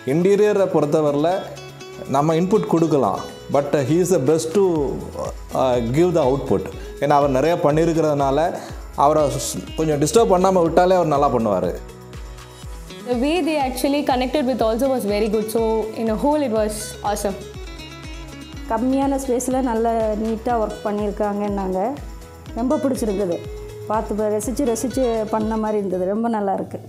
இன்டீரியரை பொறுத்தவரையில் நம்ம இன்புட் கொடுக்கலாம் but he is the best to give the output ஏன்னா அவர் நிறைய பண்ணியிருக்கிறதுனால அவரை ஸ்- கொஞ்சம் டிஸ்டர்ப் பண்ணாமல் விட்டாலே அவர் நல்லா பண்ணுவார் The way they actually connected with also was very good. So in a whole, it was awesome. கம்மியான ஸ்பேஸில் நல்ல நீட்டாக ஒர்க் பண்ணியிருக்காங்கன்னாங்க ரொம்ப பிடிச்சிருக்குது பார்த்து ரசித்து ரசித்து பண்ண மாதிரி இருந்தது ரொம்ப நல்லா இருக்குது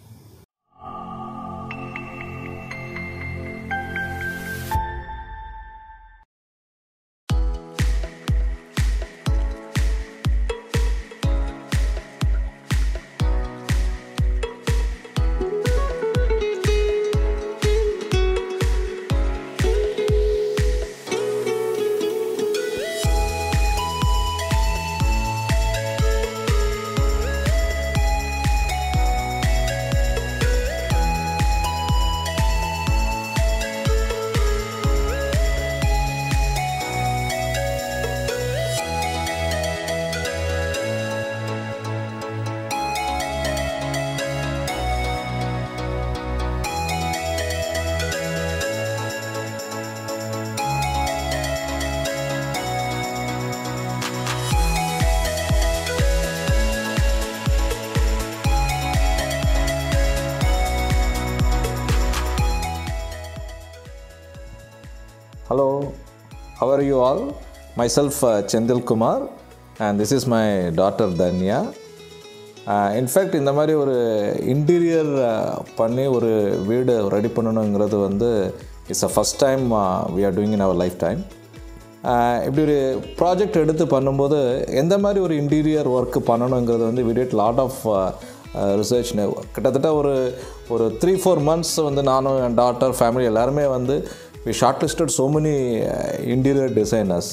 Hello, how are you all? Myself uh, Chendil Kumar and this is my daughter Danya. In fact இந்த மாதிரி ஒரு இன்டீரியர் பண்ணி ஒரு வீடு ரெடி பண்ணணுங்கிறது வந்து it's a first time we are doing in our lifetime இப்படி ஒரு ப்ராஜெக்ட் எடுத்து பண்ணும்போது எந்த மாதிரி ஒரு இன்டீரியர் ஒர்க் பண்ணணுங்கிறது வந்து விடியட் லாட் ஆஃப் ரிசர்ச் கிட்டத்தட்ட ஒரு ஒரு த்ரீ ஃபோர் மந்த்ஸ் வந்து நானும் என் டாட்டர் ஃபேமிலி எல்லாருமே வந்து we short listed so many interior designers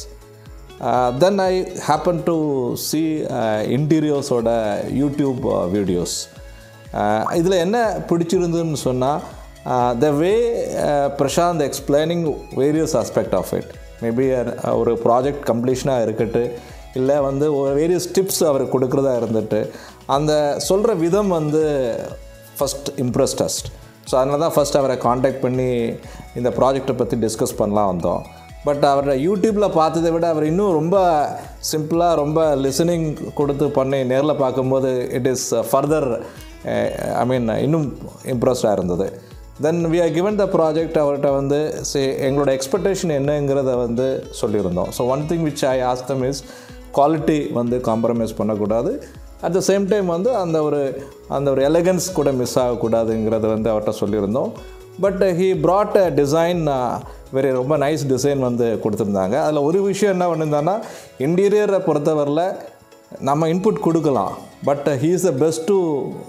then I happen to see இன்டீரியர்ஸோட யூடியூப் வீடியோஸ் இதில் என்ன பிடிச்சிருந்ததுன்னு சொன்னால் the way Prashanth explaining various aspect of it maybe ஒரு ப்ராஜெக்ட் கம்ப்ளீஷனாக இருக்கட்டு இல்லை வந்து ஒரு வேரியஸ் டிப்ஸ் அவர் கொடுக்குறதா இருந்துட்டு அந்த சொல்கிற விதம் வந்து ஃபஸ்ட் இம்ப்ரெஸ் டஸ்ட் ஸோ அதனால தான் ஃபஸ்ட் அவரை காண்டாக்ட் பண்ணி இந்த ப்ராஜெக்டை பற்றி டிஸ்கஸ் பண்ணலாம் வந்தோம் பட் அவரை யூடியூப்பில் பார்த்ததை விட அவர் இன்னும் ரொம்ப சிம்பிளாக ரொம்ப லிசனிங் கொடுத்து பண்ணி நேரில் பார்க்கும்போது it is further I mean இன்னும் இம்ப்ரெஸ்டாக இருந்தது then we are given the project அவர்கிட்ட வந்து சே எங்களோட எக்ஸ்பெக்டேஷன் என்னங்கிறத வந்து சொல்லியிருந்தோம் so one thing which I asked them is quality வந்து காம்ப்ரமைஸ் பண்ணக்கூடாது அட் த சேம் டைம் வந்து அந்த ஒரு அந்த ஒரு எலகன்ஸ் கூட மிஸ் ஆகக்கூடாதுங்கிறத வந்து அவர்கிட்ட சொல்லியிருந்தோம் but he brought a design very ரொம்ப நைஸ் டிசைன் வந்து கொடுத்துருந்தாங்க அதில் ஒரு விஷயம் என்ன பண்ணியிருந்தாங்கன்னா இன்டீரியரை பொறுத்தவரையில் நம்ம இன்புட் கொடுக்கலாம் but he is the best to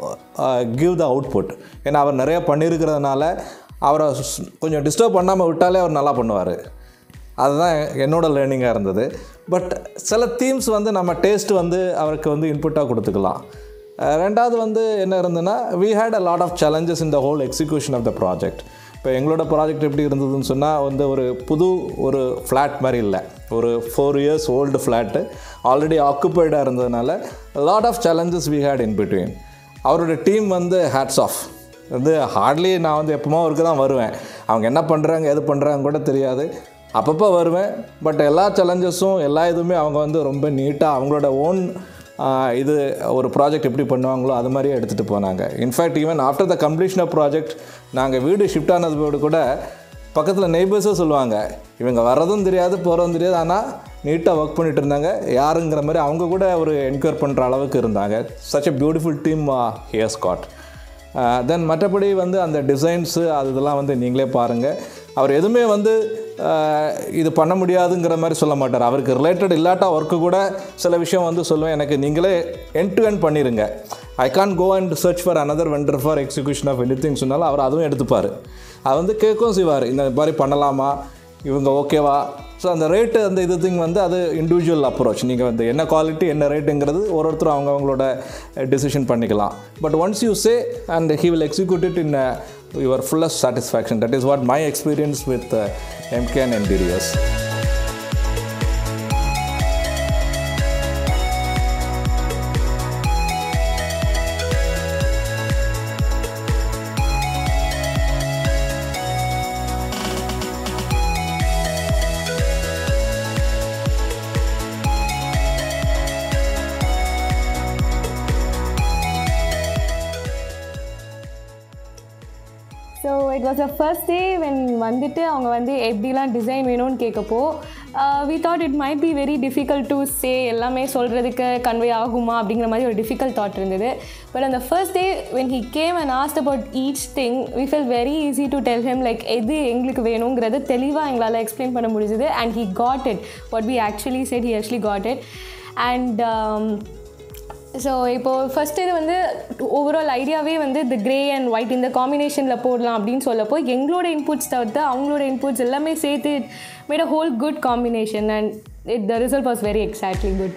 give the output ஏன்னா அவர் நிறைய பண்ணியிருக்கிறதுனால அவரை ஸ்- கொஞ்சம் டிஸ்டர்ப் பண்ணாமல் விட்டாலே அவர் நல்லா பண்ணுவார் அதுதான் என்னோட லேர்னிங்காக இருந்தது பட் சில தீம்ஸ் வந்து நம்ம டேஸ்ட் வந்து அவருக்கு வந்து இன்புட்டாக கொடுத்துக்கலாம் அஹ் ரெண்டாவது வந்து என்ன இருந்ததுன்னா we had a lot of challenges in the whole execution of the project இப்போ எங்களோட ப்ராஜெக்ட் எப்படி இருந்ததுன்னு சொன்னால் வந்து ஒரு புது ஒரு ஃப்ளாட் மாதிரி இல்லை ஒரு four years old flat already ஆக்குப்பைடாக இருந்ததுனால lot of challenges we had in between அவரோட டீம் வந்து ஹேட்ஸ் ஆஃப் வந்து ஹார்ட்லி நான் வந்து எப்போமா ஒருக்கு தான் வருவேன் அவங்க என்ன பண்ணுறாங்க எது பண்ணுறாங்க கூட தெரியாது அப்பப்போ வருவேன் பட் எல்லா சேலஞ்சஸும் எல்லா இதுவுமே அவங்க வந்து ரொம்ப நீட்டாக அவங்களோட ஓன் இது ஒரு ப்ராஜெக்ட் எப்படி பண்ணுவாங்களோ அது மாதிரியே எடுத்துகிட்டு போனாங்க in fact even after the completion of project நாங்கள் வீடு ஷிஃப்ட் ஆனதோடு கூட பக்கத்தில் நெய்பர்ஸும் சொல்லுவாங்க இவங்க வர்றதும் தெரியாது போகிறதும் தெரியாது ஆனால் நீட்டாக ஒர்க் பண்ணிட்டு இருந்தாங்க யாருங்கிற மாதிரி அவங்க கூட ஒரு என்கொயர் பண்ணுற அளவுக்கு இருந்தாங்க such a beautiful team here ஸ்காட் தென் மற்றபடி வந்து அந்த டிசைன்ஸு அது இதெல்லாம் வந்து நீங்களே பாருங்கள் அவர் எதுவுமே வந்து ஆஹ், இது பண்ண முடியாதுங்கிற மாதிரி சொல்ல மாட்டார் அவருக்கு ரிலேட்டட் இல்லாட்டா ஒர்க்கு கூட சில விஷயம் வந்து சொல்லுவேன் எனக்கு நீங்களே எண்ட் டு எண்ட் பண்ணிடுங்க I can't go and search for another vendor for execution of any சொன்னாலும் அவர் அதுவும் எடுத்துப்பார் அது வந்து கேட்கவும் செய்வார் இந்த மாதிரி பண்ணலாமா இவங்க ஓகேவா ஸோ அந்த ரேட்டு அந்த இது திங் வந்து அது இண்டிவிஜுவல் அப்ரோச் நீங்கள் வந்து என்ன குவாலிட்டி என்ன ரேட்டுங்கிறது ஒரு ஒருத்தரும் அவங்க அவங்களோட டெசிஷன் பண்ணிக்கலாம் but once you say and he will execute it in your fullest satisfaction that is what my experience with MK and interiors it was a first day when வந்துட்டு அவங்க வந்து எப்படிலாம் டிசைன் வேணும்னு கேட்கப்போ we thought it might be very difficult to say எல்லாமே சொல்கிறதுக்கு convey ஆகுமா அப்படிங்கிற மாதிரி ஒரு டிஃபிகல்ட் தாட் இருந்தது பட் அந்த first day when he came and asked about each thing we felt very easy to tell him like எது எங்களுக்கு வேணுங்கிறது தெளிவாக எங்களால் எக்ஸ்பிளைன் பண்ண முடிஞ்சுது and he got it what we actually said he actually got it and so இப்போது first இது வந்து ஓவரால் ஐடியாவே வந்து இந்த கிரே அண்ட் ஒயிட் இந்த காம்பினேஷனில் போடலாம் அப்படின்னு சொல்லப்போ எங்களோட இன்புட்ஸ் தவிர்த்து அவங்களோட இன்புட்ஸ் எல்லாமே சேர்த்து made a whole good combination and it the result was very exactly good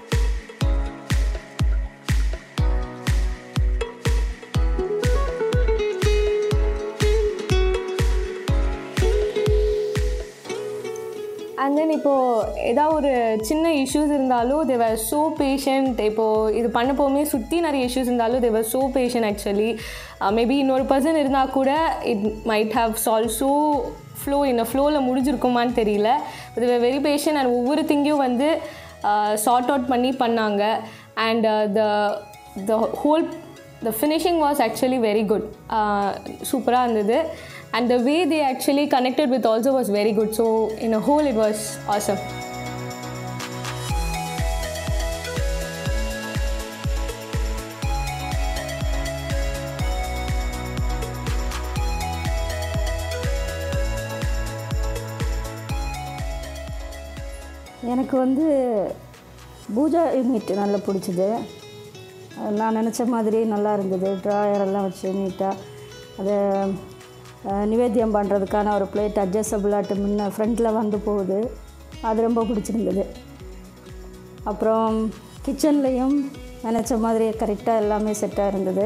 and then இப்போது ஏதாவது ஒரு சின்ன இஷ்யூஸ் இருந்தாலும் தேவர் ஸோ பேஷண்ட் இப்போது இது பண்ண போகுமே சுற்றி நிறைய இஷ்யூஸ் இருந்தாலும் they were so patient actually maybe இன்னொரு பர்சன் இருந்தால் கூட it might have solve so flow இந்த ஃப்ளோவில் முடிஞ்சிருக்குமான்னு தெரியல இது வெரி பேஷண்ட் அண்ட் ஒவ்வொரு திங்கையும் வந்து சார்ட் அவுட் பண்ணி பண்ணாங்க and the the whole the finishing was actually very good சூப்பராக இருந்தது and the way they actually connected with also was very good so in a whole it was awesome எனக்கு வந்து Pooja unit நல்லா பிடிச்சிது அது நான் நினச்ச மாதிரி நல்லா இருந்தது ட்ராயர் எல்லாம் வச்சு நீட்டாக அதை அஹ், நிவேத்தியம் பண்ணுறதுக்கான ஒரு பிளேட் அட்ஜஸ்டபிளாட்டு முன்ன ஃப்ரண்ட்டில் வந்து போகுது அது ரொம்ப பிடிச்சிருந்தது அப்புறம் கிச்சன்லேயும் நினச்ச மாதிரி கரெக்டாக எல்லாமே செட்டாக இருந்தது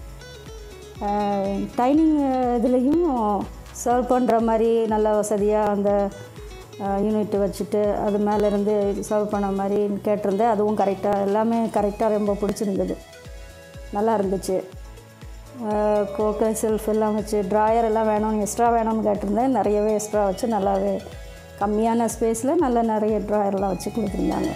டைனிங் இதுலேயும் சர்வ் பண்ணுற மாதிரி நல்ல வசதியாக அந்த யூனிட் வச்சுட்டு அது மேலேருந்து சர்வ் பண்ண மாதிரி கேட்டிருந்தேன் அதுவும் கரெக்டாக எல்லாமே கரெக்டாக ரொம்ப பிடிச்சிருந்தது நல்லா இருந்துச்சு கோக்கை செல்ஃப் எல்லாம் வச்சு ட்ராயர் எல்லாம் வேணும்னு எக்ஸ்ட்ரா வேணும்னு கேட்டிருந்தேன் நிறையவே எக்ஸ்ட்ரா வச்சு நல்லாவே கம்மியான ஸ்பேஸில் நல்ல நிறைய ட்ராயர்லாம் வச்சு கொடுத்துருந்தாங்க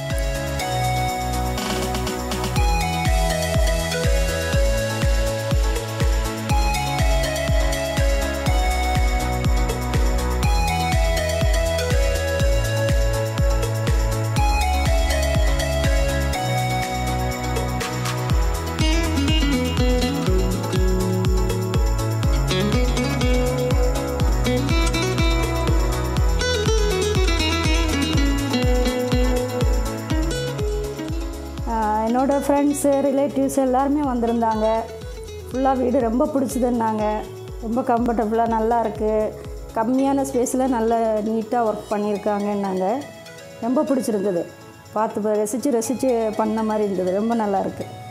ஆஹ் என்னோட ஃப்ரெண்ட்ஸு ரிலேட்டிவ்ஸ் எல்லாருமே வந்திருந்தாங்க ஃபுல்லாக வீடு ரொம்ப பிடிச்சதுன்னாங்க ரொம்ப கம்ஃபர்டபுளாக நல்லா இருக்குது கம்மியான ஸ்பேஸில் நல்ல நீட்டாக ஒர்க் பண்ணியிருக்காங்கன்னாங்க ரொம்ப பிடிச்சிருந்தது பார்த்து ரசித்து ரசித்து பண்ண மாதிரி இருந்தது ரொம்ப நல்லா இருக்குது